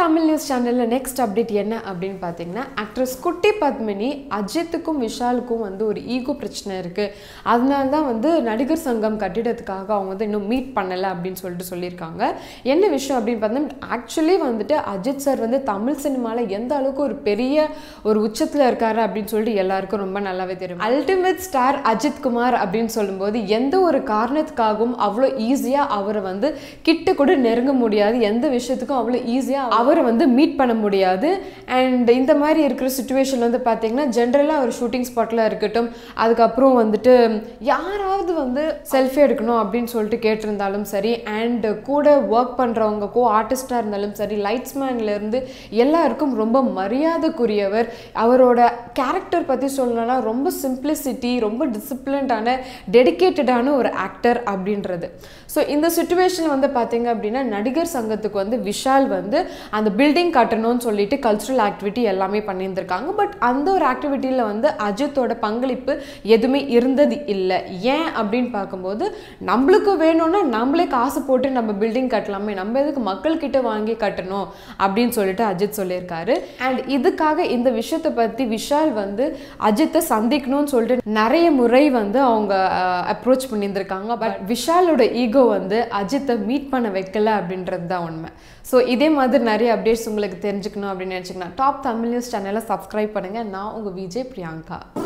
Tamil news சேனலில் next update என்ன அப்படின்னு பார்த்தீங்கன்னா ஆக்ட்ரஸ் குட்டி பத்மினி அஜித்துக்கும் விஷாலுக்கும் வந்து ஒரு ஈகோ பிரச்சனை இருக்குது அதனால தான் வந்து நடிகர் சங்கம் கட்டிடத்துக்காக அவங்க வந்து இன்னும் மீட் பண்ணலை அப்படின்னு சொல்லிட்டு சொல்லியிருக்காங்க என்ன விஷயம் அப்படின்னு பார்த்தா ஆக்சுவலி வந்துட்டு அஜித் சார் வந்து தமிழ் சினிமாவில் எந்த அளவுக்கு ஒரு பெரிய ஒரு உச்சத்தில் இருக்காரு அப்படின்னு சொல்லிட்டு எல்லாருக்கும் ரொம்ப நல்லாவே தெரியும் அல்டிமேட் ஸ்டார் அஜித் குமார் அப்படின்னு சொல்லும்போது எந்த ஒரு காரணத்துக்காகவும் அவ்வளோ ஈஸியாக அவரை வந்து கிட்ட கூட நெருங்க முடியாது எந்த விஷயத்துக்கும் அவ்வளோ ஈஸியாக அவரை வந்து மீட் பண்ண முடியாது அண்ட் இந்த மாதிரி இருக்கிற சுச்சுவேஷன் வந்து பார்த்தீங்கன்னா ஜென்ரலாக ஒரு ஷூட்டிங் ஸ்பாட்டில் இருக்கட்டும் அதுக்கப்புறம் வந்துட்டு யாராவது வந்து செல்ஃபி எடுக்கணும் அப்படின்னு சொல்லிட்டு கேட்டிருந்தாலும் சரி அண்ட் கூட ஒர்க் பண்ணுறவங்க கோ ஆர்டிஸ்டாக இருந்தாலும் சரி லைட்ஸ்மேன்லேருந்து எல்லாருக்கும் ரொம்ப மரியாதைக்குரியவர் அவரோட கேரக்டர் பற்றி சொல்லணும்னா ரொம்ப சிம்பிளிசிட்டி ரொம்ப டிசிப்ளின்டான டெடிக்கேட்டடான ஒரு ஆக்டர் அப்படின்றது ஸோ இந்த சுச்சுவேஷன் வந்து பார்த்தீங்க அப்படின்னா நடிகர் சங்கத்துக்கு வந்து விஷால் வந்து அந்த பில்டிங் கட்டணும்னு சொல்லிட்டு கல்ச்சுரல் ஆக்டிவிட்டி எல்லாமே பண்ணியிருந்திருக்காங்க பட் அந்த ஒரு ஆக்டிவிட்டியில் வந்து அஜித்தோட பங்களிப்பு எதுவுமே இருந்தது இல்லை ஏன் அப்படின்னு பார்க்கும்போது நம்மளுக்கு வேணும்னா நம்மளே காசு போட்டு நம்ம பில்டிங் கட்டலாமே நம்ம எதுக்கு மக்கள்கிட்ட வாங்கி கட்டணும் அப்படின்னு சொல்லிட்டு அஜித் சொல்லியிருக்காரு அண்ட் இதுக்காக இந்த விஷயத்தை பற்றி விஷால் வந்து அஜித்தை சந்திக்கணும்னு சொல்லிட்டு நிறைய முறை வந்து அவங்க அப்ரோச் பண்ணியிருந்திருக்காங்க பட் விஷாலோட ஈகோ வந்து அஜித்தை மீட் பண்ண வைக்கல அப்படின்றது தான் உண்மை ஸோ இதே மாதிரி நிறைய அப்டேட்ஸ் உங்களுக்கு தெரிஞ்சுக்கணும் அப்படின்னு நினச்சிங்கன்னா டாப் தமிழ் நியூஸ் சேனலை சப்ஸ்கிரைப் பண்ணுங்கள் நான் உங்கள் விஜய் பிரியங்கா